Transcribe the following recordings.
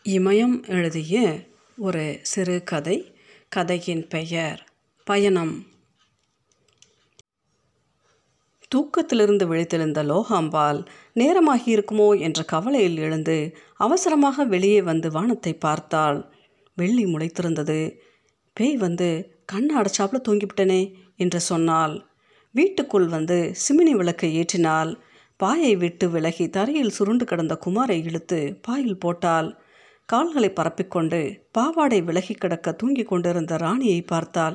இமயம் எழுதிய ஒரு சிறு கதை கதையின் பெயர் பயணம் தூக்கத்திலிருந்து விழித்தெழுந்த லோகாம்பாள் நேரமாகி இருக்குமோ என்ற கவலையில் எழுந்து அவசரமாக வெளியே வந்து வானத்தை பார்த்தாள் வெள்ளி முளைத்திருந்தது பேய் வந்து கண்ணை அடைச்சாப்புல தூங்கிவிட்டனே என்று சொன்னாள் வீட்டுக்குள் வந்து சிமினி விளக்கை ஏற்றினாள் பாயை விட்டு விலகி தரையில் சுருண்டு கிடந்த குமாரை இழுத்து பாயில் போட்டாள் கால்களை பரப்பிக்கொண்டு பாவாடை விலகி கிடக்க தூங்கிக் கொண்டிருந்த ராணியை பார்த்தாள்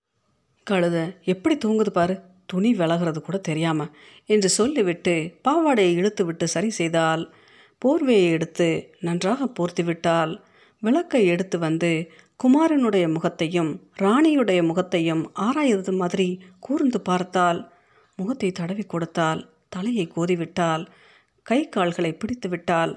கழுத எப்படி தூங்குது பாரு துணி விலகிறது கூட தெரியாம என்று சொல்லிவிட்டு பாவாடையை இழுத்து விட்டு சரி செய்தால் போர்வையை எடுத்து நன்றாக போர்த்தி விட்டால் விளக்கை எடுத்து வந்து குமாரனுடைய முகத்தையும் ராணியுடைய முகத்தையும் ஆராயது மாதிரி கூர்ந்து பார்த்தால் முகத்தை தடவி கொடுத்தால் தலையை கோதிவிட்டால் கை கால்களை பிடித்து விட்டால்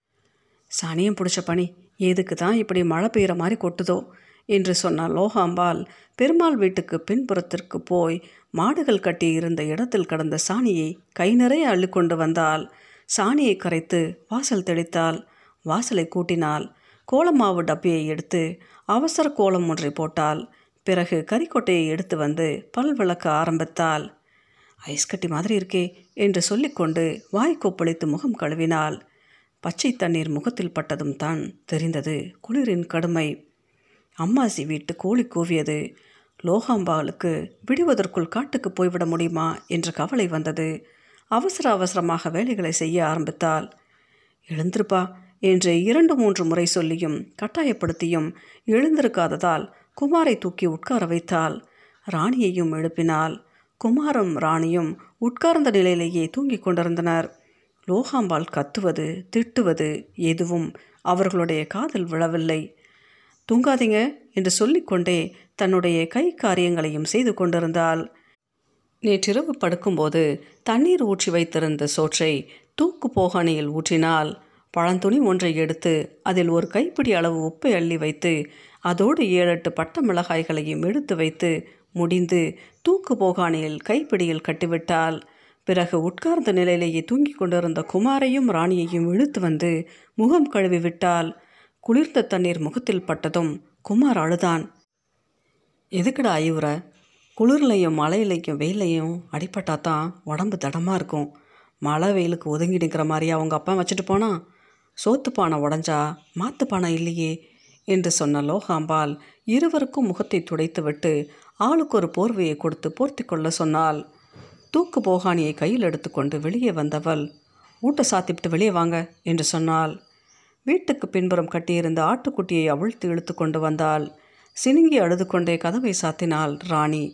சனியம் பிடிச்ச பனி எதுக்கு தான் இப்படி மழை பெய்கிற மாதிரி கொட்டுதோ என்று சொன்ன லோகாம்பாள் பெருமாள் வீட்டுக்கு பின்புறத்திற்கு போய் மாடுகள் கட்டி இருந்த இடத்தில் கடந்த சாணியை கை நிறைய அள்ளி கொண்டு வந்தால் சாணியை கரைத்து வாசல் தெளித்தாள் வாசலை கூட்டினாள் கோலமாவு டப்பியை எடுத்து அவசர கோலம் ஒன்றை போட்டாள் பிறகு கறிக்கொட்டையை எடுத்து வந்து பல் விளக்க ஆரம்பித்தாள் ஐஸ் கட்டி மாதிரி இருக்கே என்று சொல்லிக்கொண்டு வாய் கொப்பளித்து முகம் கழுவினாள் பச்சை தண்ணீர் முகத்தில் பட்டதும் தான் தெரிந்தது குளிரின் கடுமை அம்மாசி வீட்டு கோழி கூவியது லோகாம்பாளுக்கு விடுவதற்குள் காட்டுக்கு போய்விட முடியுமா என்ற கவலை வந்தது அவசர அவசரமாக வேலைகளை செய்ய ஆரம்பித்தாள் எழுந்திருப்பா என்று இரண்டு மூன்று முறை சொல்லியும் கட்டாயப்படுத்தியும் எழுந்திருக்காததால் குமாரை தூக்கி உட்கார வைத்தாள் ராணியையும் எழுப்பினாள் குமாரும் ராணியும் உட்கார்ந்த நிலையிலேயே தூங்கிக் கொண்டிருந்தனர் லோகாம்பாள் கத்துவது திட்டுவது எதுவும் அவர்களுடைய காதில் விழவில்லை தூங்காதீங்க என்று சொல்லிக்கொண்டே தன்னுடைய கை காரியங்களையும் செய்து கொண்டிருந்தாள் நேற்றிரவு படுக்கும்போது தண்ணீர் ஊற்றி வைத்திருந்த சோற்றை தூக்கு போகாணியில் ஊற்றினால் பழந்துணி ஒன்றை எடுத்து அதில் ஒரு கைப்பிடி அளவு உப்பை அள்ளி வைத்து அதோடு ஏழெட்டு பட்ட மிளகாய்களையும் எடுத்து வைத்து முடிந்து தூக்கு போகாணியில் கைப்பிடியில் கட்டிவிட்டாள் பிறகு உட்கார்ந்த நிலையிலேயே தூங்கிக் கொண்டிருந்த குமாரையும் ராணியையும் இழுத்து வந்து முகம் கழுவி விட்டால் குளிர்ந்த தண்ணீர் முகத்தில் பட்டதும் குமார் அழுதான் எதுக்குடா ஐயுற குளிர்லையும் மழையிலையும் வெயிலையும் அடிப்பட்டா தான் உடம்பு தடமாக இருக்கும் மழை வெயிலுக்கு ஒதுங்கி நிற்கிற மாதிரி அவங்க அப்பா வச்சுட்டு போனா சோத்து பானை உடஞ்சா மாத்து பானை இல்லையே என்று சொன்ன லோகாம்பால் இருவருக்கும் முகத்தை துடைத்துவிட்டு ஆளுக்கு ஒரு போர்வையை கொடுத்து போர்த்தி கொள்ள சொன்னாள் தூக்கு போகாணியை கையில் எடுத்துக்கொண்டு வெளியே வந்தவள் ஊட்ட சாத்திவிட்டு வெளியே வாங்க என்று சொன்னாள் வீட்டுக்கு பின்புறம் கட்டியிருந்த ஆட்டுக்குட்டியை அவிழ்த்து இழுத்து கொண்டு வந்தாள் சினுங்கி அழுது கொண்டே கதவை சாத்தினாள் ராணி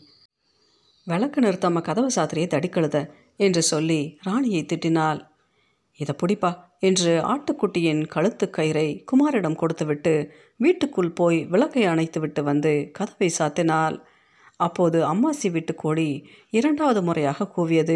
விளக்கு நிறுத்தாம கதவை சாத்திரியை தடிக்கழுத என்று சொல்லி ராணியை திட்டினாள் இதை பிடிப்பா என்று ஆட்டுக்குட்டியின் கழுத்து கயிறை குமாரிடம் கொடுத்துவிட்டு வீட்டுக்குள் போய் விளக்கை அணைத்துவிட்டு வந்து கதவை சாத்தினாள் அப்போது அம்மாசி வீட்டு கோழி இரண்டாவது முறையாக கூவியது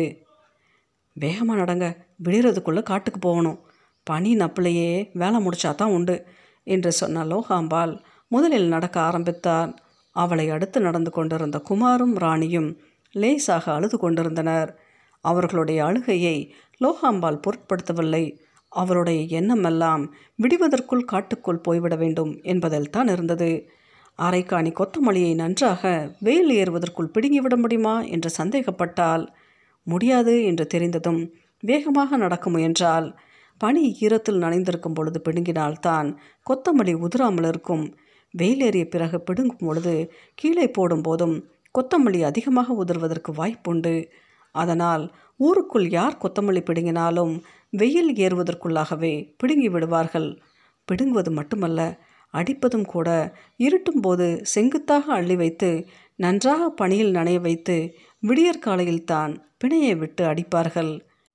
வேகமாக நடங்க விடிறதுக்குள்ளே காட்டுக்கு போகணும் பனி நப்பிலையே வேலை முடிச்சா தான் உண்டு என்று சொன்ன லோகாம்பாள் முதலில் நடக்க ஆரம்பித்தார் அவளை அடுத்து நடந்து கொண்டிருந்த குமாரும் ராணியும் லேசாக அழுது கொண்டிருந்தனர் அவர்களுடைய அழுகையை லோகாம்பாள் பொருட்படுத்தவில்லை அவருடைய எண்ணமெல்லாம் விடுவதற்குள் காட்டுக்குள் போய்விட வேண்டும் என்பதில் தான் இருந்தது அரைக்காணி கொத்தமல்லியை நன்றாக வெயில் ஏறுவதற்குள் பிடுங்கிவிட முடியுமா என்று சந்தேகப்பட்டால் முடியாது என்று தெரிந்ததும் வேகமாக நடக்க முயன்றால் பனி ஈரத்தில் நனைந்திருக்கும் பொழுது பிடுங்கினால்தான் கொத்தமல்லி உதிராமல் இருக்கும் வெயிலேறிய பிறகு பிடுங்கும் பொழுது கீழே போடும் போதும் கொத்தமல்லி அதிகமாக உதிர்வதற்கு வாய்ப்புண்டு அதனால் ஊருக்குள் யார் கொத்தமல்லி பிடுங்கினாலும் வெயில் ஏறுவதற்குள்ளாகவே பிடுங்கி விடுவார்கள் பிடுங்குவது மட்டுமல்ல அடிப்பதும் கூட இருட்டும் போது செங்குத்தாக அள்ளி வைத்து நன்றாக பணியில் நனைய வைத்து விடியற்காலையில் தான் பிணையை விட்டு அடிப்பார்கள்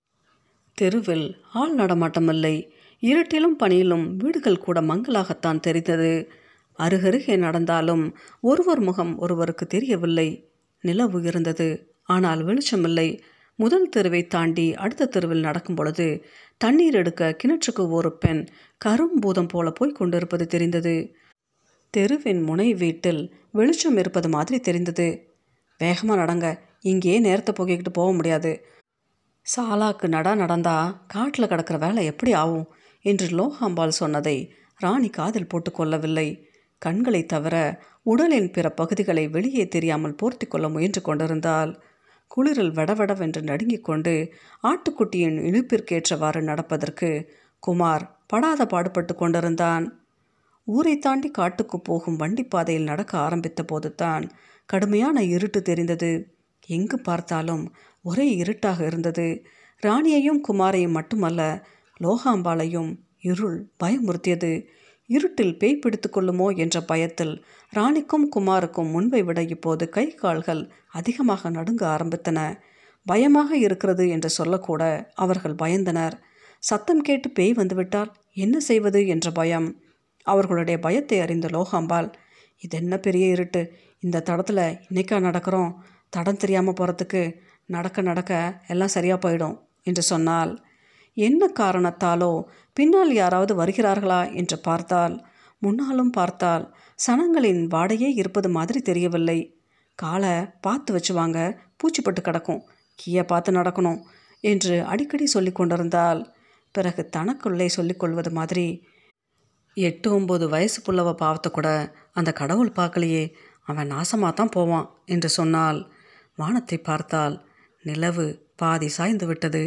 தெருவில் ஆள் நடமாட்டமில்லை இருட்டிலும் பணியிலும் வீடுகள் கூட மங்களாகத்தான் தெரிந்தது அருகருகே நடந்தாலும் ஒருவர் முகம் ஒருவருக்கு தெரியவில்லை நிலவு இருந்தது ஆனால் வெளிச்சமில்லை முதல் தெருவை தாண்டி அடுத்த தெருவில் நடக்கும் பொழுது தண்ணீர் எடுக்க கிணற்றுக்கு ஒரு பெண் கரும்பூதம் போல போய் கொண்டிருப்பது தெரிந்தது தெருவின் முனை வீட்டில் வெளிச்சம் இருப்பது மாதிரி தெரிந்தது வேகமாக நடங்க இங்கேயே நேரத்தை போக்கிக்கிட்டு போக முடியாது சாலாக்கு நட நடந்தா காட்டில் கிடக்கிற வேலை எப்படி ஆகும் என்று லோகாம்பாள் சொன்னதை ராணி காதில் போட்டு கொள்ளவில்லை கண்களை தவிர உடலின் பிற பகுதிகளை வெளியே தெரியாமல் போர்த்தி கொள்ள முயன்று கொண்டிருந்தாள் குளிரில் வெடவெடவென்று நடுங்கிக் கொண்டு ஆட்டுக்குட்டியின் இழுப்பிற்கேற்றவாறு நடப்பதற்கு குமார் படாத பாடுபட்டு கொண்டிருந்தான் ஊரை தாண்டி காட்டுக்கு போகும் வண்டிப்பாதையில் நடக்க ஆரம்பித்த போதுதான் கடுமையான இருட்டு தெரிந்தது எங்கு பார்த்தாலும் ஒரே இருட்டாக இருந்தது ராணியையும் குமாரையும் மட்டுமல்ல லோகாம்பாளையும் இருள் பயமுறுத்தியது இருட்டில் பேய் பிடித்து கொள்ளுமோ என்ற பயத்தில் ராணிக்கும் குமாருக்கும் முன்பை விட இப்போது கை கால்கள் அதிகமாக நடுங்க ஆரம்பித்தன பயமாக இருக்கிறது என்று சொல்லக்கூட அவர்கள் பயந்தனர் சத்தம் கேட்டு பேய் வந்துவிட்டால் என்ன செய்வது என்ற பயம் அவர்களுடைய பயத்தை அறிந்த லோகாம்பாள் இது என்ன பெரிய இருட்டு இந்த தடத்தில் இன்னைக்கா நடக்கிறோம் தடம் தெரியாமல் போகிறதுக்கு நடக்க நடக்க எல்லாம் சரியாக போயிடும் என்று சொன்னால் என்ன காரணத்தாலோ பின்னால் யாராவது வருகிறார்களா என்று பார்த்தால் முன்னாலும் பார்த்தால் சனங்களின் வாடையே இருப்பது மாதிரி தெரியவில்லை காலை பார்த்து வச்சு வாங்க பூச்சிப்பட்டு கிடக்கும் கீயை பார்த்து நடக்கணும் என்று அடிக்கடி சொல்லி கொண்டிருந்தால் பிறகு தனக்குள்ளே சொல்லிக்கொள்வது மாதிரி எட்டு ஒம்பது வயசு புள்ளவ பாவத்தை கூட அந்த கடவுள் பார்க்கலையே அவன் நாசமாக தான் போவான் என்று சொன்னால் வானத்தை பார்த்தால் நிலவு பாதி சாய்ந்து விட்டது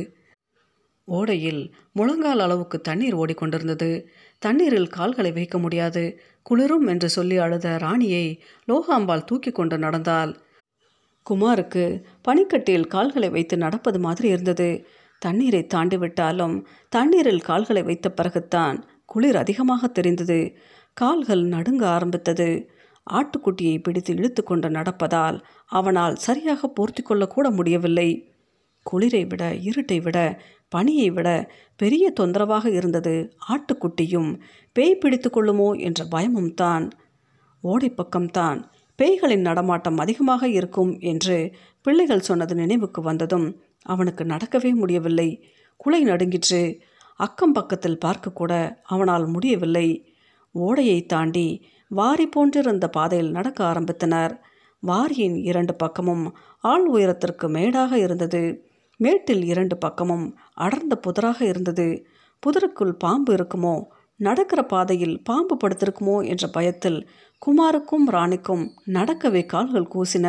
ஓடையில் முழங்கால் அளவுக்கு தண்ணீர் ஓடிக்கொண்டிருந்தது தண்ணீரில் கால்களை வைக்க முடியாது குளிரும் என்று சொல்லி அழுத ராணியை லோகாம்பாள் தூக்கி கொண்டு நடந்தாள் குமாருக்கு பனிக்கட்டியில் கால்களை வைத்து நடப்பது மாதிரி இருந்தது தண்ணீரை தாண்டி விட்டாலும் தண்ணீரில் கால்களை வைத்த பிறகுத்தான் குளிர் அதிகமாக தெரிந்தது கால்கள் நடுங்க ஆரம்பித்தது ஆட்டுக்குட்டியை பிடித்து இழுத்து கொண்டு நடப்பதால் அவனால் சரியாக போர்த்தி கொள்ளக்கூட முடியவில்லை குளிரை விட இருட்டை விட பனியை விட பெரிய தொந்தரவாக இருந்தது ஆட்டுக்குட்டியும் பேய் பிடித்து கொள்ளுமோ என்ற பயமும் தான் ஓடை பக்கம்தான் பேய்களின் நடமாட்டம் அதிகமாக இருக்கும் என்று பிள்ளைகள் சொன்னது நினைவுக்கு வந்ததும் அவனுக்கு நடக்கவே முடியவில்லை குலை நடுங்கிற்று அக்கம் பக்கத்தில் பார்க்கக்கூட அவனால் முடியவில்லை ஓடையை தாண்டி வாரி போன்றிருந்த பாதையில் நடக்க ஆரம்பித்தனர் வாரியின் இரண்டு பக்கமும் ஆள் உயரத்திற்கு மேடாக இருந்தது மேட்டில் இரண்டு பக்கமும் அடர்ந்த புதராக இருந்தது புதருக்குள் பாம்பு இருக்குமோ நடக்கிற பாதையில் பாம்பு படுத்திருக்குமோ என்ற பயத்தில் குமாருக்கும் ராணிக்கும் நடக்கவே கால்கள் கூசின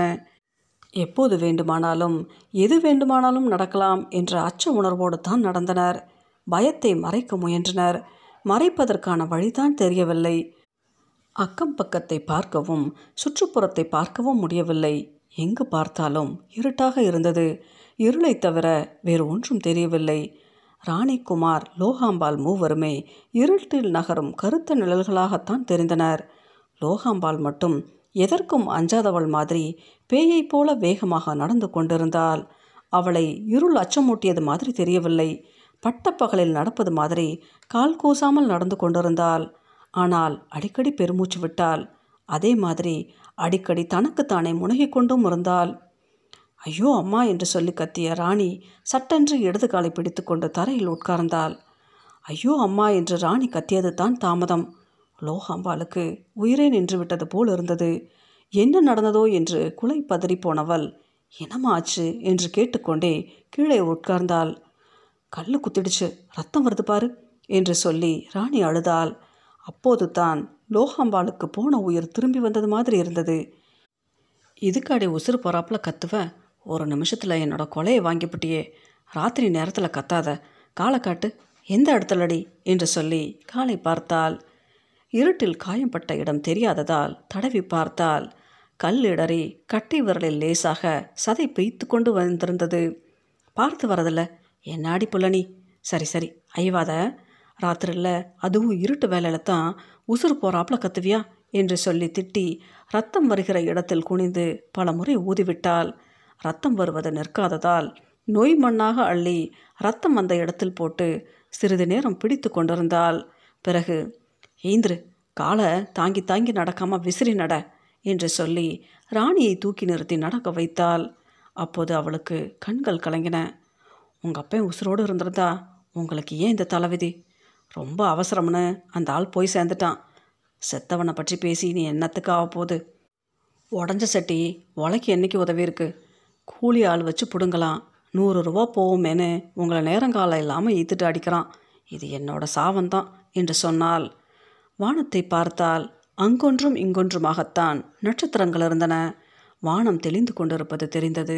எப்போது வேண்டுமானாலும் எது வேண்டுமானாலும் நடக்கலாம் என்ற அச்ச உணர்வோடு தான் நடந்தனர் பயத்தை மறைக்க முயன்றனர் மறைப்பதற்கான வழிதான் தெரியவில்லை அக்கம் பக்கத்தை பார்க்கவும் சுற்றுப்புறத்தை பார்க்கவும் முடியவில்லை எங்கு பார்த்தாலும் இருட்டாக இருந்தது இருளை தவிர வேறு ஒன்றும் தெரியவில்லை ராணிக்குமார் லோகாம்பாள் மூவருமே இருட்டில் நகரும் கருத்த நிழல்களாகத்தான் தெரிந்தனர் லோகாம்பாள் மட்டும் எதற்கும் அஞ்சாதவள் மாதிரி பேயைப் போல வேகமாக நடந்து கொண்டிருந்தாள் அவளை இருள் அச்சமூட்டியது மாதிரி தெரியவில்லை பட்டப்பகலில் நடப்பது மாதிரி கால் கூசாமல் நடந்து கொண்டிருந்தாள் ஆனால் அடிக்கடி பெருமூச்சு விட்டாள் அதே மாதிரி அடிக்கடி தனக்குத்தானே முனகிக் கொண்டும் இருந்தாள் ஐயோ அம்மா என்று சொல்லி கத்திய ராணி சட்டென்று இடது காலை பிடித்துக்கொண்டு தரையில் உட்கார்ந்தாள் ஐயோ அம்மா என்று ராணி கத்தியது தான் தாமதம் லோகாம்பாளுக்கு உயிரே நின்று விட்டது போல் இருந்தது என்ன நடந்ததோ என்று குலை பதறி போனவள் என்னமாச்சு என்று கேட்டுக்கொண்டே கீழே உட்கார்ந்தாள் கல்லு குத்திடுச்சு ரத்தம் வருது பாரு என்று சொல்லி ராணி அழுதாள் அப்போது தான் லோகாம்பாளுக்கு போன உயிர் திரும்பி வந்தது மாதிரி இருந்தது இதுக்காடி உசுறு போறாப்புல கத்துவ ஒரு நிமிஷத்தில் என்னோட கொலையை வாங்கிப்பிட்டியே ராத்திரி நேரத்தில் கத்தாத காலை காட்டு எந்த இடத்துலடி என்று சொல்லி காலை பார்த்தாள் இருட்டில் காயம்பட்ட இடம் தெரியாததால் தடவி பார்த்தால் கல் இடறி கட்டை விரலில் லேசாக சதை பெய்த்து கொண்டு வந்திருந்தது பார்த்து வரதில்ல என்னாடி புள்ளனி சரி சரி ஐவாத ராத்திரியில் அதுவும் இருட்டு வேலையில் தான் உசுறு போகிறாப்புல கத்துவியா என்று சொல்லி திட்டி ரத்தம் வருகிற இடத்தில் குனிந்து பல முறை ஊதிவிட்டால் ரத்தம் வருவது நிற்காததால் நோய் மண்ணாக அள்ளி ரத்தம் அந்த இடத்தில் போட்டு சிறிது நேரம் பிடித்து கொண்டிருந்தால் பிறகு ஏந்திரு காலை தாங்கி தாங்கி நடக்காம விசிறி நட என்று சொல்லி ராணியை தூக்கி நிறுத்தி நடக்க வைத்தாள் அப்போது அவளுக்கு கண்கள் கலங்கின உங்கள் அப்பன் உசுரோடு இருந்திருந்தா உங்களுக்கு ஏன் இந்த தலைவிதி ரொம்ப அவசரம்னு அந்த ஆள் போய் சேர்ந்துட்டான் செத்தவனை பற்றி பேசி நீ என்னத்துக்கு ஆக போகுது உடஞ்ச சட்டி உலைக்கு என்னைக்கு உதவி இருக்கு கூலி ஆள் வச்சு பிடுங்கலாம் நூறு ரூபா போவோமேனு உங்களை நேரங்காலம் இல்லாமல் ஈத்துட்டு அடிக்கிறான் இது என்னோட சாபந்தான் என்று சொன்னால் வானத்தை பார்த்தால் அங்கொன்றும் இங்கொன்றுமாகத்தான் நட்சத்திரங்கள் இருந்தன வானம் தெளிந்து கொண்டிருப்பது தெரிந்தது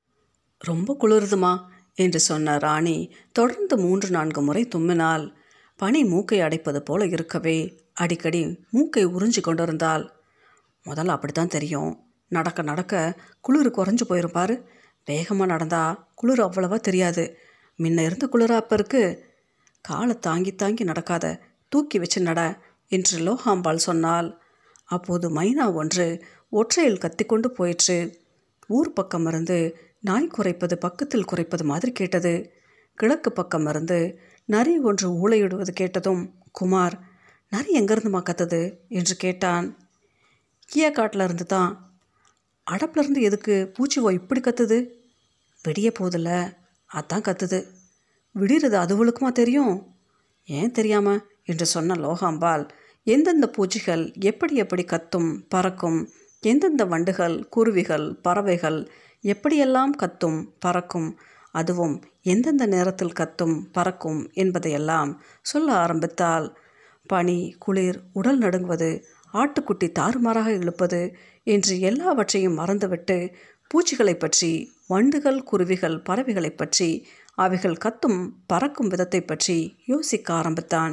ரொம்ப குளிருதுமா என்று சொன்ன ராணி தொடர்ந்து மூன்று நான்கு முறை தும்மினாள் பனி மூக்கை அடைப்பது போல இருக்கவே அடிக்கடி மூக்கை உறிஞ்சி கொண்டிருந்தாள் முதல்ல அப்படித்தான் தெரியும் நடக்க நடக்க குளிர் குறைஞ்சு போயிரும் பாரு வேகமாக நடந்தா குளிர் அவ்வளவா தெரியாது முன்ன இருந்த குளிரா அப்போ இருக்கு காலை தாங்கி தாங்கி நடக்காத தூக்கி வச்சு நட என்று லோகாம்பாள் சொன்னாள் அப்போது மைனா ஒன்று ஒற்றையில் கத்திக்கொண்டு போயிற்று ஊர் பக்கம் இருந்து நாய் குறைப்பது பக்கத்தில் குறைப்பது மாதிரி கேட்டது கிழக்கு பக்கம் இருந்து நரி ஒன்று ஊளையிடுவது கேட்டதும் குமார் நரி எங்கேருந்துமா கத்துது என்று கேட்டான் கீழக்காட்டில் இருந்து தான் அடப்புல இருந்து எதுக்கு பூச்சிவோ இப்படி கத்துது விடிய போதில்ல அதான் கத்துது விடிறது அதுவளுக்குமா தெரியும் ஏன் தெரியாம என்று சொன்ன லோகாம்பாள் எந்தெந்த பூச்சிகள் எப்படி எப்படி கத்தும் பறக்கும் எந்தெந்த வண்டுகள் குருவிகள் பறவைகள் எப்படியெல்லாம் கத்தும் பறக்கும் அதுவும் எந்தெந்த நேரத்தில் கத்தும் பறக்கும் என்பதையெல்லாம் சொல்ல ஆரம்பித்தால் பனி குளிர் உடல் நடுங்குவது ஆட்டுக்குட்டி தாறுமாறாக இழுப்பது என்று எல்லாவற்றையும் மறந்துவிட்டு பூச்சிகளை பற்றி வண்டுகள் குருவிகள் பறவைகளை பற்றி அவைகள் கத்தும் பறக்கும் விதத்தை பற்றி யோசிக்க ஆரம்பித்தான்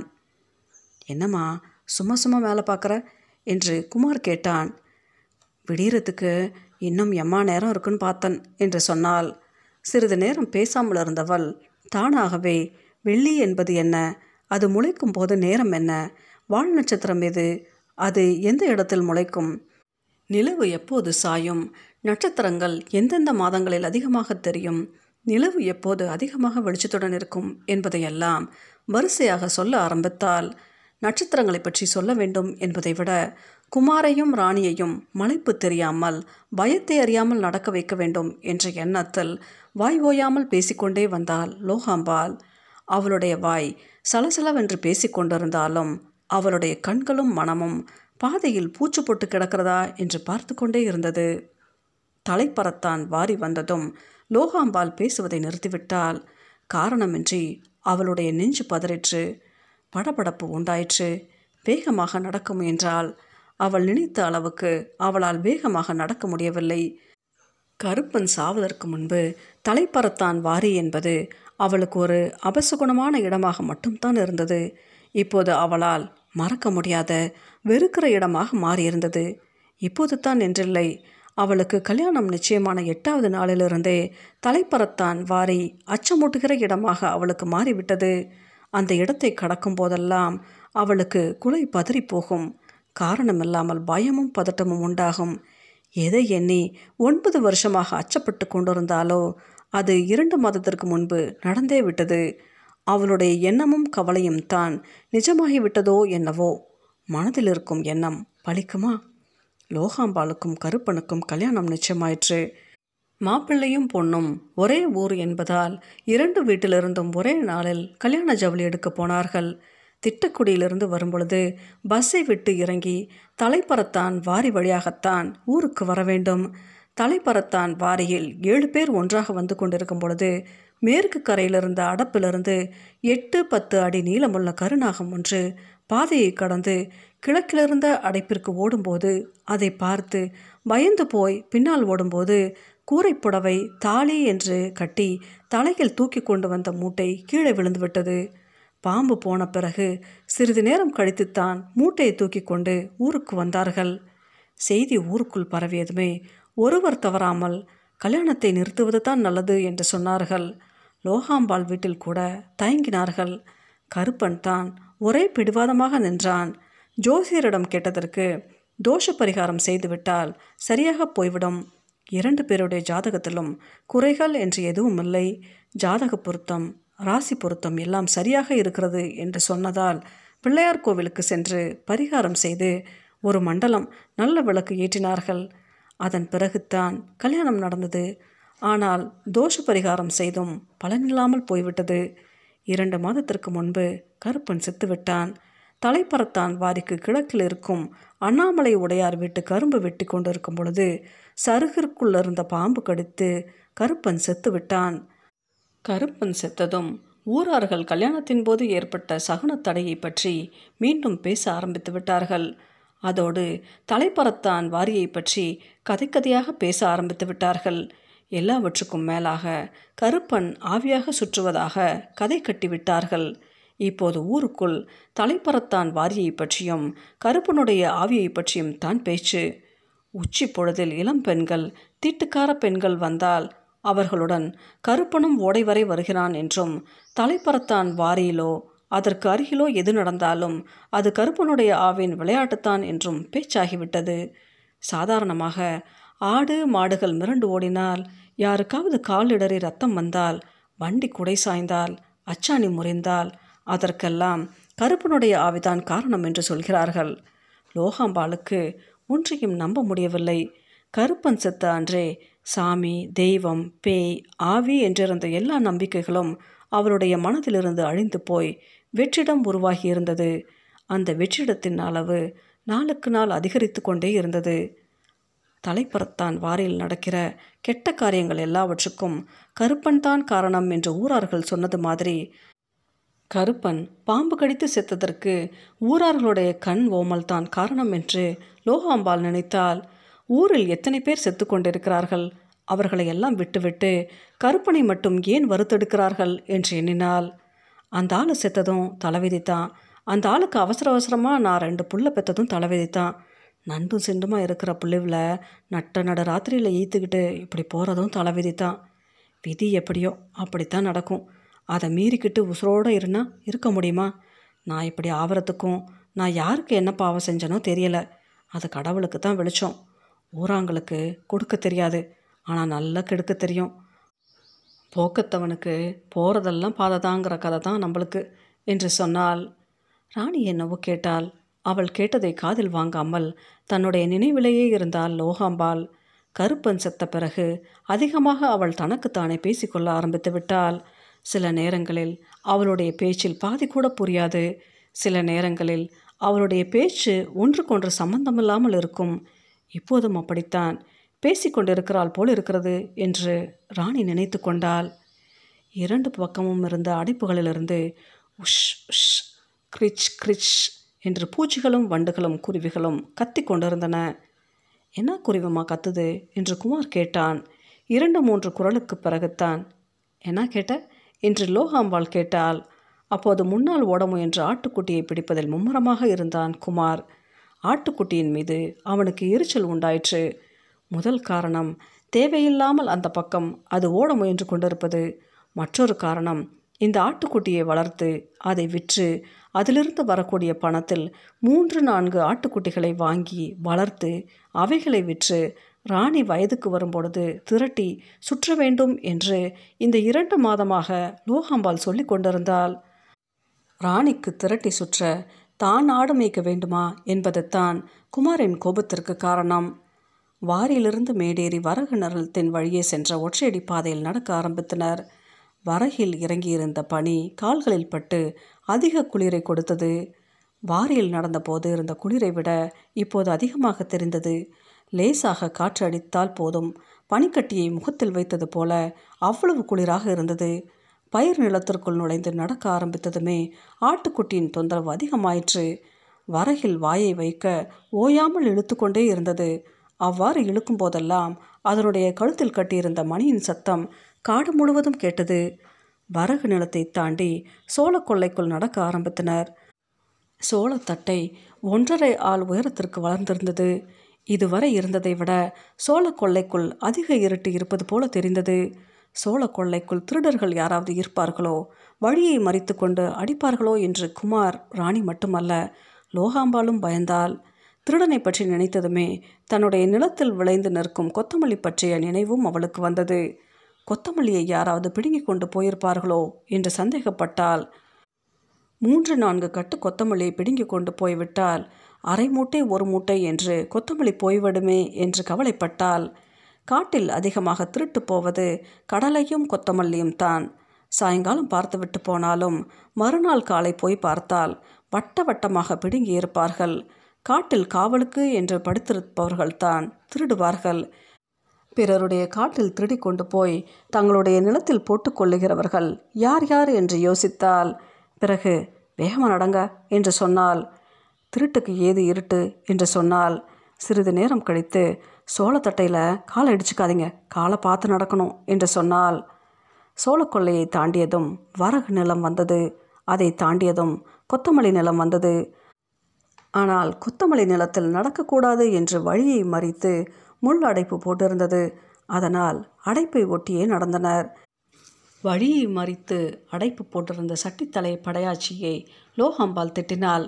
என்னம்மா சும்மா சும்மா வேலை பார்க்குற என்று குமார் கேட்டான் விடியறதுக்கு இன்னும் எம்மா நேரம் இருக்குன்னு பார்த்தன் என்று சொன்னால் சிறிது நேரம் பேசாமல் இருந்தவள் தானாகவே வெள்ளி என்பது என்ன அது முளைக்கும் போது நேரம் என்ன வால் நட்சத்திரம் எது அது எந்த இடத்தில் முளைக்கும் நிலவு எப்போது சாயும் நட்சத்திரங்கள் எந்தெந்த மாதங்களில் அதிகமாக தெரியும் நிலவு எப்போது அதிகமாக வெளிச்சத்துடன் இருக்கும் என்பதையெல்லாம் வரிசையாக சொல்ல ஆரம்பித்தால் நட்சத்திரங்களை பற்றி சொல்ல வேண்டும் என்பதை விட குமாரையும் ராணியையும் மலைப்பு தெரியாமல் பயத்தை அறியாமல் நடக்க வைக்க வேண்டும் என்ற எண்ணத்தில் வாய் ஓயாமல் பேசிக்கொண்டே வந்தாள் லோகாம்பாள் அவளுடைய வாய் சலசலவென்று பேசிக்கொண்டிருந்தாலும் அவளுடைய கண்களும் மனமும் பாதையில் பூச்சு போட்டு கிடக்கிறதா என்று பார்த்து கொண்டே இருந்தது தலைப்பறத்தான் வாரி வந்ததும் லோகாம்பாள் பேசுவதை நிறுத்திவிட்டால் காரணமின்றி அவளுடைய நெஞ்சு பதறிற்று படபடப்பு உண்டாயிற்று வேகமாக நடக்க முயன்றால் அவள் நினைத்த அளவுக்கு அவளால் வேகமாக நடக்க முடியவில்லை கருப்பன் சாவதற்கு முன்பு தலைப்பறத்தான் வாரி என்பது அவளுக்கு ஒரு அபசகுணமான இடமாக மட்டும்தான் இருந்தது இப்போது அவளால் மறக்க முடியாத வெறுக்கிற இடமாக மாறியிருந்தது இப்போது தான் என்றில்லை அவளுக்கு கல்யாணம் நிச்சயமான எட்டாவது நாளிலிருந்தே தலைப்பறத்தான் வாரி அச்சமூட்டுகிற இடமாக அவளுக்கு மாறிவிட்டது அந்த இடத்தை கடக்கும் போதெல்லாம் அவளுக்கு குலை பதறி போகும் காரணமில்லாமல் பயமும் பதட்டமும் உண்டாகும் எதை எண்ணி ஒன்பது வருஷமாக அச்சப்பட்டு கொண்டிருந்தாலோ அது இரண்டு மாதத்திற்கு முன்பு நடந்தே விட்டது அவளுடைய எண்ணமும் கவலையும் தான் நிஜமாகி விட்டதோ என்னவோ மனதில் இருக்கும் எண்ணம் பலிக்குமா லோகாம்பாளுக்கும் கருப்பனுக்கும் கல்யாணம் நிச்சயமாயிற்று மாப்பிள்ளையும் பொண்ணும் ஒரே ஊர் என்பதால் இரண்டு வீட்டிலிருந்தும் ஒரே நாளில் கல்யாண ஜவுளி எடுக்க போனார்கள் திட்டக்குடியிலிருந்து வரும்பொழுது பஸ்ஸை விட்டு இறங்கி தலைப்பறத்தான் வாரி வழியாகத்தான் ஊருக்கு வர வேண்டும் தலைப்பறத்தான் வாரியில் ஏழு பேர் ஒன்றாக வந்து கொண்டிருக்கும் பொழுது மேற்கு கரையிலிருந்த அடப்பிலிருந்து எட்டு பத்து அடி நீளமுள்ள கருநாகம் ஒன்று பாதையை கடந்து கிழக்கிலிருந்த அடைப்பிற்கு ஓடும்போது அதை பார்த்து பயந்து போய் பின்னால் ஓடும்போது கூரைப்புடவை தாலி என்று கட்டி தலையில் தூக்கி கொண்டு வந்த மூட்டை கீழே விழுந்துவிட்டது பாம்பு போன பிறகு சிறிது நேரம் கழித்துத்தான் மூட்டையை தூக்கி கொண்டு ஊருக்கு வந்தார்கள் செய்தி ஊருக்குள் பரவியதுமே ஒருவர் தவறாமல் கல்யாணத்தை நிறுத்துவது தான் நல்லது என்று சொன்னார்கள் லோகாம்பாள் வீட்டில் கூட தயங்கினார்கள் கருப்பன் தான் ஒரே பிடிவாதமாக நின்றான் ஜோசியரிடம் கேட்டதற்கு தோஷ பரிகாரம் செய்துவிட்டால் சரியாக போய்விடும் இரண்டு பேருடைய ஜாதகத்திலும் குறைகள் என்று எதுவும் இல்லை ஜாதக பொருத்தம் ராசி பொருத்தம் எல்லாம் சரியாக இருக்கிறது என்று சொன்னதால் பிள்ளையார் கோவிலுக்கு சென்று பரிகாரம் செய்து ஒரு மண்டலம் நல்ல விளக்கு ஏற்றினார்கள் அதன் பிறகுத்தான் கல்யாணம் நடந்தது ஆனால் தோஷ பரிகாரம் செய்தும் பலனில்லாமல் போய்விட்டது இரண்டு மாதத்திற்கு முன்பு கருப்பன் செத்துவிட்டான் தலைப்பறத்தான் வாரிக்கு கிழக்கில் இருக்கும் அண்ணாமலை உடையார் வீட்டு கரும்பு வெட்டி கொண்டிருக்கும் பொழுது சருகிற்குள்ள இருந்த பாம்பு கடித்து கருப்பன் செத்து விட்டான் கருப்பன் செத்ததும் ஊரார்கள் கல்யாணத்தின் போது ஏற்பட்ட சகுனத் தடையை பற்றி மீண்டும் பேச ஆரம்பித்து விட்டார்கள் அதோடு தலைப்பறத்தான் வாரியை பற்றி கதை கதையாக பேச ஆரம்பித்து விட்டார்கள் எல்லாவற்றுக்கும் மேலாக கருப்பன் ஆவியாக சுற்றுவதாக கதை கட்டிவிட்டார்கள் இப்போது ஊருக்குள் தலைப்பறத்தான் வாரியை பற்றியும் கருப்பனுடைய ஆவியை பற்றியும் தான் பேச்சு உச்சி பொழுதில் இளம் பெண்கள் தீட்டுக்கார பெண்கள் வந்தால் அவர்களுடன் கருப்பனும் ஓடை வரை வருகிறான் என்றும் தலைப்பறத்தான் வாரியிலோ அதற்கு அருகிலோ எது நடந்தாலும் அது கருப்பனுடைய ஆவின் விளையாட்டுத்தான் என்றும் பேச்சாகிவிட்டது சாதாரணமாக ஆடு மாடுகள் மிரண்டு ஓடினால் யாருக்காவது காலிடறி ரத்தம் வந்தால் வண்டி குடை சாய்ந்தால் அச்சாணி முறிந்தால் அதற்கெல்லாம் கருப்பனுடைய ஆவிதான் காரணம் என்று சொல்கிறார்கள் லோகாம்பாளுக்கு ஒன்றையும் நம்ப முடியவில்லை கருப்பன் செத்த அன்றே சாமி தெய்வம் பேய் ஆவி என்றிருந்த எல்லா நம்பிக்கைகளும் அவருடைய மனதிலிருந்து அழிந்து போய் வெற்றிடம் உருவாகி இருந்தது அந்த வெற்றிடத்தின் அளவு நாளுக்கு நாள் அதிகரித்து கொண்டே இருந்தது தலைப்பறத்தான் வாரில் நடக்கிற கெட்ட காரியங்கள் எல்லாவற்றுக்கும் கருப்பன் தான் காரணம் என்று ஊரார்கள் சொன்னது மாதிரி கருப்பன் பாம்பு கடித்து செத்ததற்கு ஊரார்களுடைய கண் ஓமல் தான் காரணம் என்று லோகாம்பாள் நினைத்தால் ஊரில் எத்தனை பேர் செத்து கொண்டிருக்கிறார்கள் அவர்களை எல்லாம் விட்டுவிட்டு கருப்பனை மட்டும் ஏன் வறுத்தெடுக்கிறார்கள் என்று எண்ணினால் அந்த ஆள் செத்ததும் தலைவிதி தான் அந்த ஆளுக்கு அவசர அவசரமாக நான் ரெண்டு புள்ள பெற்றதும் தலைவிதி தான் நண்டும் சிண்டுமா இருக்கிற புள்ளிவில் நட்ட நட ராத்திரியில் ஈத்துக்கிட்டு இப்படி போகிறதும் தலைவிதி தான் விதி எப்படியோ அப்படித்தான் நடக்கும் அதை மீறிக்கிட்டு உசுரோடு இருந்தா இருக்க முடியுமா நான் இப்படி ஆவறதுக்கும் நான் யாருக்கு என்ன பாவம் செஞ்சனோ தெரியலை அது கடவுளுக்கு தான் வெளிச்சம் ஊராங்களுக்கு கொடுக்க தெரியாது ஆனால் நல்லா கெடுக்க தெரியும் போக்கத்தவனுக்கு போகிறதெல்லாம் பாததாங்கிற கதை தான் நம்மளுக்கு என்று சொன்னால் ராணி என்னவோ கேட்டால் அவள் கேட்டதை காதில் வாங்காமல் தன்னுடைய நினைவிலேயே இருந்தால் லோகாம்பாள் கருப்பன் செத்த பிறகு அதிகமாக அவள் தனக்குத்தானே பேசிக்கொள்ள ஆரம்பித்து விட்டால் சில நேரங்களில் அவளுடைய பேச்சில் பாதி கூட புரியாது சில நேரங்களில் அவளுடைய பேச்சு ஒன்றுக்கொன்று சம்பந்தமில்லாமல் இருக்கும் இப்போதும் அப்படித்தான் பேசிக்கொண்டிருக்கிறாள் போல் இருக்கிறது என்று ராணி நினைத்து கொண்டாள் இரண்டு பக்கமும் இருந்த அடைப்புகளிலிருந்து உஷ் உஷ் கிரிச் கிரிச் என்று பூச்சிகளும் வண்டுகளும் குருவிகளும் கத்தி கொண்டிருந்தன என்ன குருவிமா கத்துது என்று குமார் கேட்டான் இரண்டு மூன்று குரலுக்கு பிறகுத்தான் என்ன கேட்ட என்று லோகாம்பாள் கேட்டால் அப்போது முன்னால் ஓட முயன்ற ஆட்டுக்குட்டியை பிடிப்பதில் மும்முரமாக இருந்தான் குமார் ஆட்டுக்குட்டியின் மீது அவனுக்கு எரிச்சல் உண்டாயிற்று முதல் காரணம் தேவையில்லாமல் அந்த பக்கம் அது ஓட முயன்று கொண்டிருப்பது மற்றொரு காரணம் இந்த ஆட்டுக்குட்டியை வளர்த்து அதை விற்று அதிலிருந்து வரக்கூடிய பணத்தில் மூன்று நான்கு ஆட்டுக்குட்டிகளை வாங்கி வளர்த்து அவைகளை விற்று ராணி வயதுக்கு வரும்பொழுது திரட்டி சுற்ற வேண்டும் என்று இந்த இரண்டு மாதமாக லோகாம்பாள் சொல்லி கொண்டிருந்தாள் ராணிக்கு திரட்டி சுற்ற தான் ஆடு மேய்க்க வேண்டுமா என்பதுதான் குமாரின் கோபத்திற்கு காரணம் வாரியிலிருந்து மேடேறி வரகு நரளத்தின் வழியே சென்ற ஒற்றையடி பாதையில் நடக்க ஆரம்பித்தனர் வரகில் இறங்கியிருந்த பனி கால்களில் பட்டு அதிக குளிரை கொடுத்தது வாரியில் நடந்தபோது இருந்த குளிரை விட இப்போது அதிகமாக தெரிந்தது லேசாக காற்று அடித்தால் போதும் பனிக்கட்டியை முகத்தில் வைத்தது போல அவ்வளவு குளிராக இருந்தது பயிர் நிலத்திற்குள் நுழைந்து நடக்க ஆரம்பித்ததுமே ஆட்டுக்குட்டியின் தொந்தரவு அதிகமாயிற்று வரகில் வாயை வைக்க ஓயாமல் இழுத்துக்கொண்டே இருந்தது அவ்வாறு இழுக்கும் போதெல்லாம் அதனுடைய கழுத்தில் கட்டியிருந்த மணியின் சத்தம் காடு முழுவதும் கேட்டது வரகு நிலத்தை தாண்டி சோள கொள்ளைக்குள் நடக்க ஆரம்பித்தனர் சோளத்தட்டை ஒன்றரை ஆள் உயரத்திற்கு வளர்ந்திருந்தது இதுவரை இருந்ததை விட சோள கொள்ளைக்குள் அதிக இருட்டு இருப்பது போல தெரிந்தது சோள கொள்ளைக்குள் திருடர்கள் யாராவது இருப்பார்களோ வழியை மறித்து கொண்டு அடிப்பார்களோ என்று குமார் ராணி மட்டுமல்ல லோகாம்பாலும் பயந்தால் திருடனை பற்றி நினைத்ததுமே தன்னுடைய நிலத்தில் விளைந்து நிற்கும் கொத்தமல்லி பற்றிய நினைவும் அவளுக்கு வந்தது கொத்தமல்லியை யாராவது பிடுங்கி கொண்டு போயிருப்பார்களோ என்று சந்தேகப்பட்டால் மூன்று நான்கு கட்டு கொத்தமல்லியை பிடுங்கி கொண்டு போய்விட்டால் அரை மூட்டை ஒரு மூட்டை என்று கொத்தமல்லி போய்விடுமே என்று கவலைப்பட்டால் காட்டில் அதிகமாக திருட்டு போவது கடலையும் கொத்தமல்லியும் தான் சாயங்காலம் பார்த்துவிட்டு போனாலும் மறுநாள் காலை போய் பார்த்தால் வட்ட வட்டமாக பிடுங்கி இருப்பார்கள் காட்டில் காவலுக்கு என்று படுத்திருப்பவர்கள்தான் திருடுவார்கள் பிறருடைய காட்டில் திருடி கொண்டு போய் தங்களுடைய நிலத்தில் போட்டுக்கொள்ளுகிறவர்கள் யார் யார் என்று யோசித்தால் பிறகு வேகமாக நடங்க என்று சொன்னால் திருட்டுக்கு ஏது இருட்டு என்று சொன்னால் சிறிது நேரம் கழித்து சோளத்தட்டையில் காலை அடிச்சுக்காதீங்க காலை பார்த்து நடக்கணும் என்று சொன்னால் சோளக்கொல்லையை தாண்டியதும் வரகு நிலம் வந்தது அதை தாண்டியதும் கொத்தமல்லி நிலம் வந்தது ஆனால் கொத்தமல்லி நிலத்தில் நடக்கக்கூடாது என்று வழியை மறித்து முள் அடைப்பு போட்டிருந்தது அதனால் அடைப்பை ஒட்டியே நடந்தனர் வழியை மறித்து அடைப்பு போட்டிருந்த சட்டித்தலை படையாச்சியை லோகாம்பால் திட்டினால்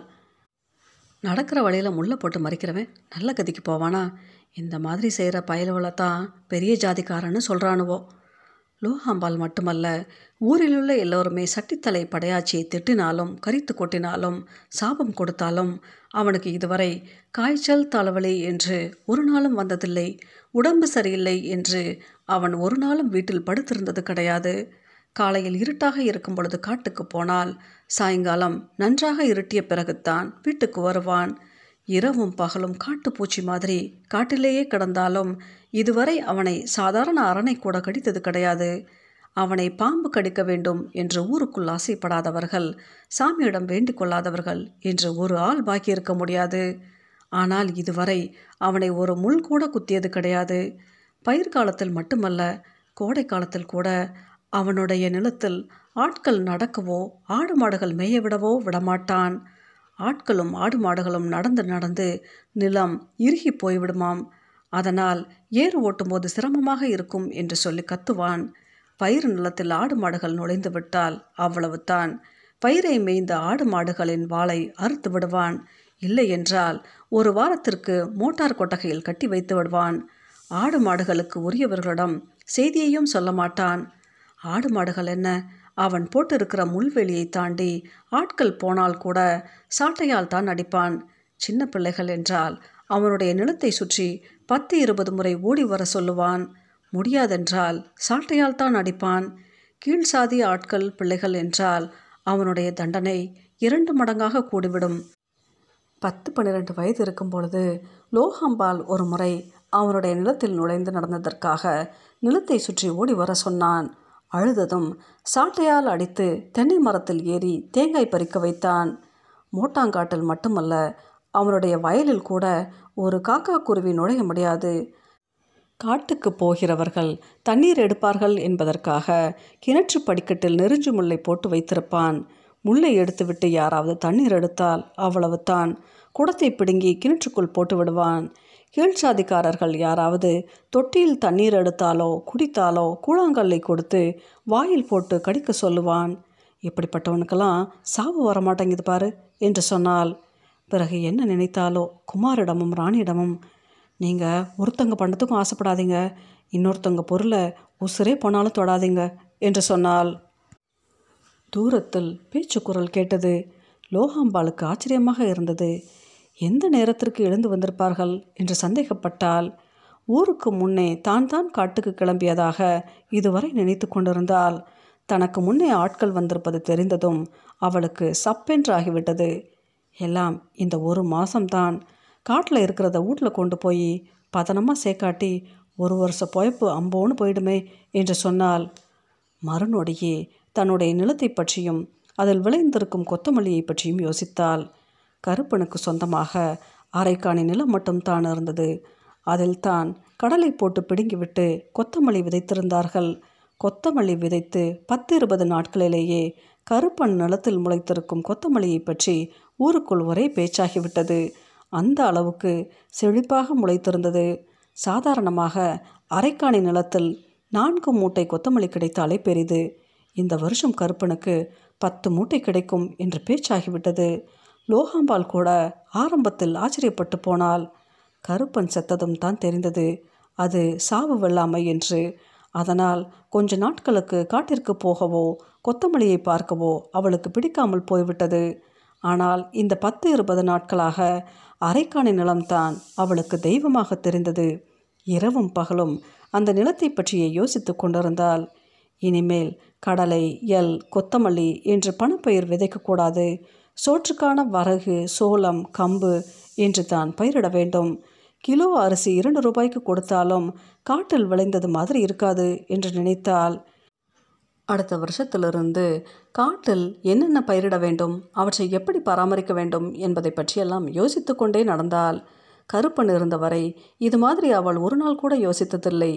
நடக்கிற வழியில் முள்ளை போட்டு மறிக்கிறவன் நல்ல கதிக்கு போவானா இந்த மாதிரி செய்கிற பயலுவலை தான் பெரிய ஜாதிக்காரன்னு சொல்கிறானுவோ லோகாம்பால் மட்டுமல்ல ஊரிலுள்ள எல்லோருமே சட்டித்தலை படையாச்சியை திட்டினாலும் கரித்து கொட்டினாலும் சாபம் கொடுத்தாலும் அவனுக்கு இதுவரை காய்ச்சல் தலைவலி என்று ஒரு நாளும் வந்ததில்லை உடம்பு சரியில்லை என்று அவன் ஒரு நாளும் வீட்டில் படுத்திருந்தது கிடையாது காலையில் இருட்டாக இருக்கும் பொழுது காட்டுக்கு போனால் சாயங்காலம் நன்றாக இருட்டிய பிறகுத்தான் வீட்டுக்கு வருவான் இரவும் பகலும் காட்டுப்பூச்சி மாதிரி காட்டிலேயே கிடந்தாலும் இதுவரை அவனை சாதாரண அரணை கூட கடித்தது கிடையாது அவனை பாம்பு கடிக்க வேண்டும் என்று ஊருக்குள் ஆசைப்படாதவர்கள் சாமியிடம் வேண்டிக் கொள்ளாதவர்கள் என்று ஒரு ஆள் பாக்கி இருக்க முடியாது ஆனால் இதுவரை அவனை ஒரு முள் கூட குத்தியது கிடையாது பயிர் காலத்தில் மட்டுமல்ல கோடை காலத்தில் கூட அவனுடைய நிலத்தில் ஆட்கள் நடக்கவோ ஆடு மாடுகள் மேய விடவோ விடமாட்டான் ஆட்களும் ஆடு மாடுகளும் நடந்து நடந்து நிலம் இறுகி போய்விடுமாம் அதனால் ஏறு ஓட்டும்போது சிரமமாக இருக்கும் என்று சொல்லி கத்துவான் பயிர் நிலத்தில் ஆடு மாடுகள் நுழைந்து விட்டால் அவ்வளவுதான் பயிரை மேய்ந்த ஆடு மாடுகளின் வாளை அறுத்து விடுவான் இல்லை என்றால் ஒரு வாரத்திற்கு மோட்டார் கொட்டகையில் கட்டி வைத்து விடுவான் ஆடு மாடுகளுக்கு உரியவர்களிடம் செய்தியையும் சொல்ல மாட்டான் ஆடு மாடுகள் என்ன அவன் போட்டிருக்கிற முள்வெளியை தாண்டி ஆட்கள் போனால் கூட சாட்டையால் தான் அடிப்பான் சின்ன பிள்ளைகள் என்றால் அவனுடைய நிலத்தை சுற்றி பத்து இருபது முறை ஓடி வர சொல்லுவான் முடியாதென்றால் சாட்டையால் தான் அடிப்பான் கீழ் சாதி ஆட்கள் பிள்ளைகள் என்றால் அவனுடைய தண்டனை இரண்டு மடங்காக கூடிவிடும் பத்து பன்னிரெண்டு வயது இருக்கும் பொழுது லோகாம்பால் ஒரு முறை அவனுடைய நிலத்தில் நுழைந்து நடந்ததற்காக நிலத்தை சுற்றி ஓடி வர சொன்னான் அழுததும் சாட்டையால் அடித்து தென்னை மரத்தில் ஏறி தேங்காய் பறிக்க வைத்தான் மோட்டாங்காட்டில் மட்டுமல்ல அவனுடைய வயலில் கூட ஒரு காக்கா குருவி நுழைய முடியாது காட்டுக்கு போகிறவர்கள் தண்ணீர் எடுப்பார்கள் என்பதற்காக கிணற்று படிக்கட்டில் நெருஞ்சு முல்லை போட்டு வைத்திருப்பான் முல்லை எடுத்துவிட்டு யாராவது தண்ணீர் எடுத்தால் அவ்வளவுதான் குடத்தை பிடுங்கி கிணற்றுக்குள் போட்டு விடுவான் கீழ்ச்சாதிக்காரர்கள் யாராவது தொட்டியில் தண்ணீர் எடுத்தாலோ குடித்தாலோ கூழாங்கல்லை கொடுத்து வாயில் போட்டு கடிக்க சொல்லுவான் இப்படிப்பட்டவனுக்கெல்லாம் சாவு வரமாட்டேங்குது பாரு என்று சொன்னால் பிறகு என்ன நினைத்தாலோ குமாரிடமும் ராணியிடமும் நீங்கள் ஒருத்தங்க பண்ணத்துக்கும் ஆசைப்படாதீங்க இன்னொருத்தங்க பொருளை உசுரே போனாலும் தொடாதீங்க என்று சொன்னால் தூரத்தில் பேச்சு குரல் கேட்டது லோகாம்பாளுக்கு ஆச்சரியமாக இருந்தது எந்த நேரத்திற்கு எழுந்து வந்திருப்பார்கள் என்று சந்தேகப்பட்டால் ஊருக்கு முன்னே தான் தான் காட்டுக்கு கிளம்பியதாக இதுவரை நினைத்து கொண்டிருந்தால் தனக்கு முன்னே ஆட்கள் வந்திருப்பது தெரிந்ததும் அவளுக்கு சப்பென்றாகிவிட்டது எல்லாம் இந்த ஒரு மாதம்தான் காட்டில் இருக்கிறத வீட்டில் கொண்டு போய் பதனமாக சேக்காட்டி ஒரு வருஷ பொயப்பு அம்போன்னு போயிடுமே என்று சொன்னால் மறுநொடியே தன்னுடைய நிலத்தை பற்றியும் அதில் விளைந்திருக்கும் கொத்தமல்லியை பற்றியும் யோசித்தாள் கருப்பனுக்கு சொந்தமாக அரைக்காணி நிலம் மட்டும் தான் இருந்தது அதில் தான் கடலை போட்டு பிடுங்கிவிட்டு கொத்தமல்லி விதைத்திருந்தார்கள் கொத்தமல்லி விதைத்து பத்து இருபது நாட்களிலேயே கருப்பன் நிலத்தில் முளைத்திருக்கும் கொத்தமல்லியை பற்றி ஊருக்குள் ஒரே பேச்சாகிவிட்டது அந்த அளவுக்கு செழிப்பாக முளைத்திருந்தது சாதாரணமாக அரைக்காணி நிலத்தில் நான்கு மூட்டை கொத்தமல்லி கிடைத்தாலே பெரிது இந்த வருஷம் கருப்பனுக்கு பத்து மூட்டை கிடைக்கும் என்று பேச்சாகிவிட்டது லோகாம்பால் கூட ஆரம்பத்தில் ஆச்சரியப்பட்டு போனால் கருப்பன் செத்ததும் தான் தெரிந்தது அது சாவு வெள்ளாமை என்று அதனால் கொஞ்ச நாட்களுக்கு காட்டிற்கு போகவோ கொத்தமல்லியை பார்க்கவோ அவளுக்கு பிடிக்காமல் போய்விட்டது ஆனால் இந்த பத்து இருபது நாட்களாக அரைக்காணி நிலம்தான் அவளுக்கு தெய்வமாக தெரிந்தது இரவும் பகலும் அந்த நிலத்தை பற்றியே யோசித்து கொண்டிருந்தால் இனிமேல் கடலை எல் கொத்தமல்லி என்று பணப்பயிர் விதைக்கக்கூடாது சோற்றுக்கான வரகு சோளம் கம்பு என்று தான் பயிரிட வேண்டும் கிலோ அரிசி இரண்டு ரூபாய்க்கு கொடுத்தாலும் காட்டில் விளைந்தது மாதிரி இருக்காது என்று நினைத்தாள் அடுத்த வருஷத்திலிருந்து காட்டில் என்னென்ன பயிரிட வேண்டும் அவற்றை எப்படி பராமரிக்க வேண்டும் என்பதை பற்றியெல்லாம் யோசித்து கொண்டே நடந்தாள் கருப்பன் இருந்தவரை இது மாதிரி அவள் ஒரு நாள் கூட யோசித்ததில்லை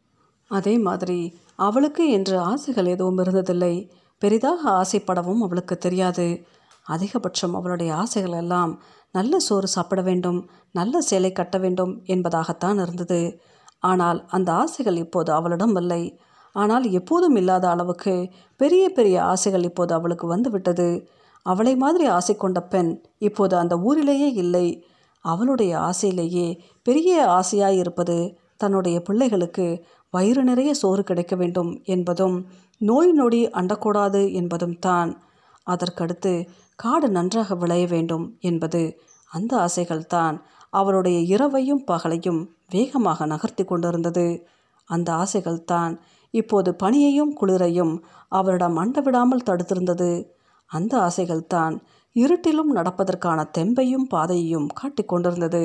அதே மாதிரி அவளுக்கு என்று ஆசைகள் எதுவும் இருந்ததில்லை பெரிதாக ஆசைப்படவும் அவளுக்கு தெரியாது அதிகபட்சம் அவளுடைய ஆசைகள் எல்லாம் நல்ல சோறு சாப்பிட வேண்டும் நல்ல சேலை கட்ட வேண்டும் என்பதாகத்தான் இருந்தது ஆனால் அந்த ஆசைகள் இப்போது அவளிடம் இல்லை ஆனால் எப்போதும் இல்லாத அளவுக்கு பெரிய பெரிய ஆசைகள் இப்போது அவளுக்கு வந்து விட்டது அவளை மாதிரி ஆசை கொண்ட பெண் இப்போது அந்த ஊரிலேயே இல்லை அவளுடைய ஆசையிலேயே பெரிய ஆசையாய் இருப்பது தன்னுடைய பிள்ளைகளுக்கு வயிறு நிறைய சோறு கிடைக்க வேண்டும் என்பதும் நோய் நொடி அண்டக்கூடாது என்பதும் தான் அதற்கடுத்து காடு நன்றாக விளைய வேண்டும் என்பது அந்த ஆசைகள்தான் அவளுடைய இரவையும் பகலையும் வேகமாக நகர்த்தி கொண்டிருந்தது அந்த ஆசைகள்தான் இப்போது பனியையும் குளிரையும் அவரிடம் அண்ட விடாமல் தடுத்திருந்தது அந்த ஆசைகள்தான் இருட்டிலும் நடப்பதற்கான தெம்பையும் பாதையையும் காட்டிக் கொண்டிருந்தது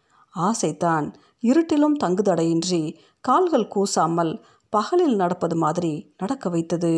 ஆசைதான் இருட்டிலும் தங்குதடையின்றி கால்கள் கூசாமல் பகலில் நடப்பது மாதிரி நடக்க வைத்தது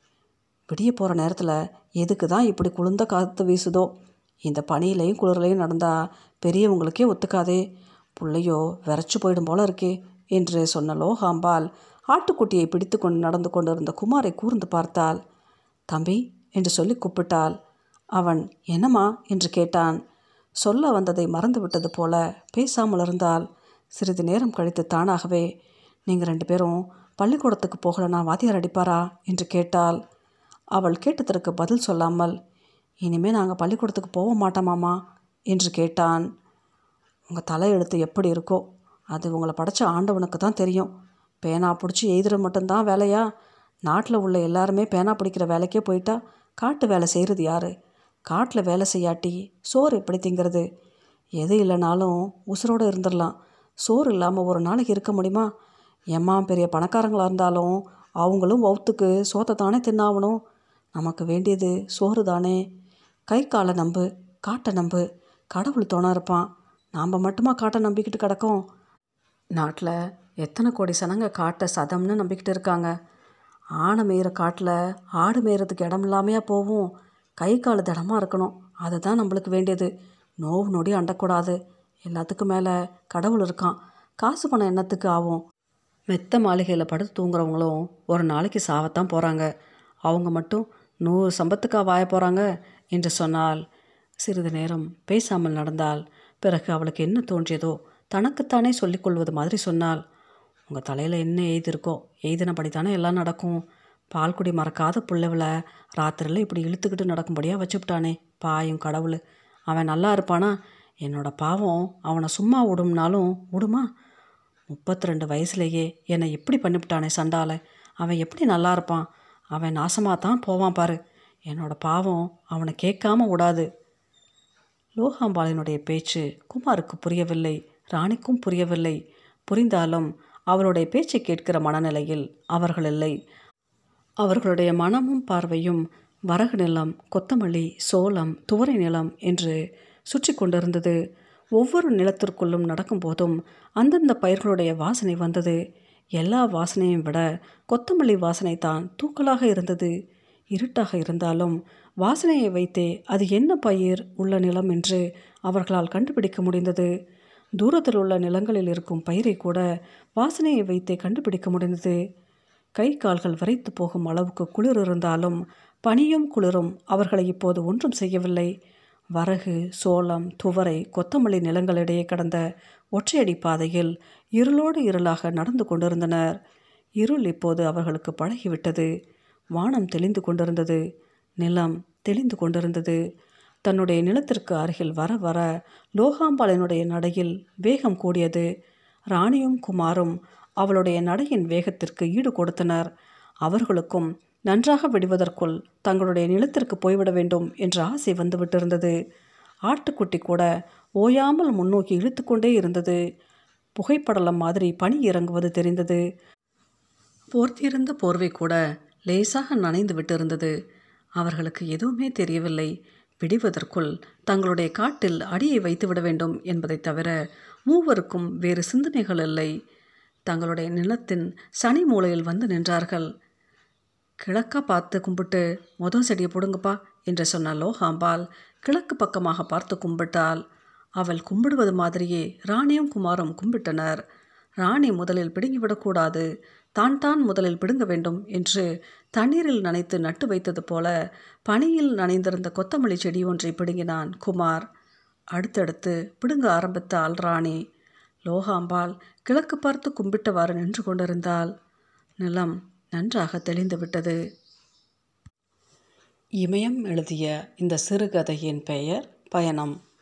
விடிய போகிற நேரத்தில் எதுக்கு தான் இப்படி குளிர்ந்த காற்று வீசுதோ இந்த பனியிலையும் குளிர்லையும் நடந்தால் பெரியவங்களுக்கே ஒத்துக்காதே புள்ளையோ விரைச்சு போயிடும் போல இருக்கே என்று சொன்ன லோகாம்பாள் ஆட்டுக்குட்டியை பிடித்து கொண்டு நடந்து கொண்டிருந்த குமாரை கூர்ந்து பார்த்தாள் தம்பி என்று சொல்லி கூப்பிட்டாள் அவன் என்னம்மா என்று கேட்டான் சொல்ல வந்ததை மறந்துவிட்டது போல பேசாமல் இருந்தால் சிறிது நேரம் கழித்து தானாகவே நீங்கள் ரெண்டு பேரும் பள்ளிக்கூடத்துக்கு போகலனா வாத்தியார் அடிப்பாரா என்று கேட்டாள் அவள் கேட்டதற்கு பதில் சொல்லாமல் இனிமேல் நாங்கள் பள்ளிக்கூடத்துக்கு போக மாட்டோமாமா என்று கேட்டான் உங்கள் தலையெழுத்து எப்படி இருக்கோ அது உங்களை படைச்ச ஆண்டவனுக்கு தான் தெரியும் பேனா பிடிச்சி எழுதுற மட்டும்தான் வேலையா நாட்டில் உள்ள எல்லாருமே பேனா பிடிக்கிற வேலைக்கே போயிட்டா காட்டு வேலை செய்கிறது யார் காட்டில் வேலை செய்யாட்டி சோறு எப்படி திங்கிறது எது இல்லைனாலும் உசுரோடு இருந்துடலாம் சோறு இல்லாமல் ஒரு நாளைக்கு இருக்க முடியுமா எம்மா பெரிய பணக்காரங்களாக இருந்தாலும் அவங்களும் வவுத்துக்கு சோத்தை தானே தின்னாகணும் நமக்கு வேண்டியது சோறு தானே கை காலை நம்பு காட்டை நம்பு கடவுள் துணை இருப்பான் நாம் மட்டுமா காட்டை நம்பிக்கிட்டு கிடக்கோம் நாட்டில் எத்தனை கோடி சனங்க காட்டை சதம்னு நம்பிக்கிட்டு இருக்காங்க ஆனை மேயிற காட்டில் ஆடு மேய்றதுக்கு இடம் இல்லாமையா போகும் கை கால் திடமாக இருக்கணும் அதுதான் நம்மளுக்கு வேண்டியது நோவு நொடி அண்டக்கூடாது எல்லாத்துக்கும் மேலே கடவுள் இருக்கான் காசு பணம் என்னத்துக்கு ஆகும் மெத்த மாளிகையில் படுத்து தூங்குறவங்களும் ஒரு நாளைக்கு சாவத்தான் போகிறாங்க அவங்க மட்டும் நூறு சம்பத்துக்கா வாய போகிறாங்க என்று சொன்னால் சிறிது நேரம் பேசாமல் நடந்தால் பிறகு அவளுக்கு என்ன தோன்றியதோ தனக்குத்தானே சொல்லிக்கொள்வது மாதிரி சொன்னாள் உங்கள் தலையில் என்ன எழுதியிருக்கோ எழுதினபடி தானே எல்லாம் நடக்கும் பால்குடி மறக்காத புள்ளவளை ராத்திரியில் இப்படி இழுத்துக்கிட்டு நடக்கும்படியாக வச்சுவிட்டானே பாயும் கடவுள் அவன் நல்லா இருப்பானா என்னோட பாவம் அவனை சும்மா விடும்னாலும் விடுமா முப்பத்தி ரெண்டு வயசுலேயே என்னை இப்படி பண்ணிவிட்டானே சண்டால அவன் எப்படி நல்லா இருப்பான் அவன் நாசமாக தான் போவான் பாரு என்னோட பாவம் அவனை கேட்காம விடாது லோகாம்பாளினுடைய பேச்சு குமாருக்கு புரியவில்லை ராணிக்கும் புரியவில்லை புரிந்தாலும் அவளுடைய பேச்சை கேட்கிற மனநிலையில் அவர்கள் இல்லை அவர்களுடைய மனமும் பார்வையும் வரகு நிலம் கொத்தமல்லி சோளம் துவரை நிலம் என்று சுற்றி கொண்டிருந்தது ஒவ்வொரு நிலத்திற்குள்ளும் நடக்கும்போதும் அந்தந்த பயிர்களுடைய வாசனை வந்தது எல்லா வாசனையும் விட கொத்தமல்லி வாசனை தான் தூக்கலாக இருந்தது இருட்டாக இருந்தாலும் வாசனையை வைத்தே அது என்ன பயிர் உள்ள நிலம் என்று அவர்களால் கண்டுபிடிக்க முடிந்தது தூரத்தில் உள்ள நிலங்களில் இருக்கும் பயிரை கூட வாசனையை வைத்தே கண்டுபிடிக்க முடிந்தது கை கால்கள் விரைத்து போகும் அளவுக்கு குளிர் இருந்தாலும் பனியும் குளிரும் அவர்களை இப்போது ஒன்றும் செய்யவில்லை வரகு சோளம் துவரை கொத்தமல்லி நிலங்களிடையே கடந்த ஒற்றையடி பாதையில் இருளோடு இருளாக நடந்து கொண்டிருந்தனர் இருள் இப்போது அவர்களுக்கு பழகிவிட்டது வானம் தெளிந்து கொண்டிருந்தது நிலம் தெளிந்து கொண்டிருந்தது தன்னுடைய நிலத்திற்கு அருகில் வர வர லோகாம்பாளினுடைய நடையில் வேகம் கூடியது ராணியும் குமாரும் அவளுடைய நடையின் வேகத்திற்கு ஈடு கொடுத்தனர் அவர்களுக்கும் நன்றாக விடுவதற்குள் தங்களுடைய நிலத்திற்கு போய்விட வேண்டும் என்ற ஆசை வந்துவிட்டிருந்தது ஆட்டுக்குட்டி கூட ஓயாமல் முன்னோக்கி இழுத்துக்கொண்டே இருந்தது புகைப்படலம் மாதிரி பனி இறங்குவது தெரிந்தது போர்த்தியிருந்த போர்வை கூட லேசாக நனைந்து விட்டிருந்தது அவர்களுக்கு எதுவுமே தெரியவில்லை விடிவதற்குள் தங்களுடைய காட்டில் அடியை வைத்துவிட வேண்டும் என்பதைத் தவிர மூவருக்கும் வேறு சிந்தனைகள் இல்லை தங்களுடைய நிலத்தின் சனி மூலையில் வந்து நின்றார்கள் கிழக்கா பார்த்து கும்பிட்டு மொதல் செடியை போடுங்கப்பா என்று சொன்ன லோகாம்பாள் கிழக்கு பக்கமாக பார்த்து கும்பிட்டாள் அவள் கும்பிடுவது மாதிரியே ராணியும் குமாரும் கும்பிட்டனர் ராணி முதலில் பிடுங்கிவிடக்கூடாது தான் தான் முதலில் பிடுங்க வேண்டும் என்று தண்ணீரில் நனைத்து நட்டு வைத்தது போல பனியில் நனைந்திருந்த கொத்தமல்லி செடி ஒன்றை பிடுங்கினான் குமார் அடுத்தடுத்து பிடுங்க ஆரம்பித்தாள் ராணி லோகாம்பாள் கிழக்கு பார்த்து கும்பிட்டவாறு நின்று கொண்டிருந்தாள் நிலம் நன்றாக தெளிந்து விட்டது இமயம் எழுதிய இந்த சிறுகதையின் பெயர் பயணம்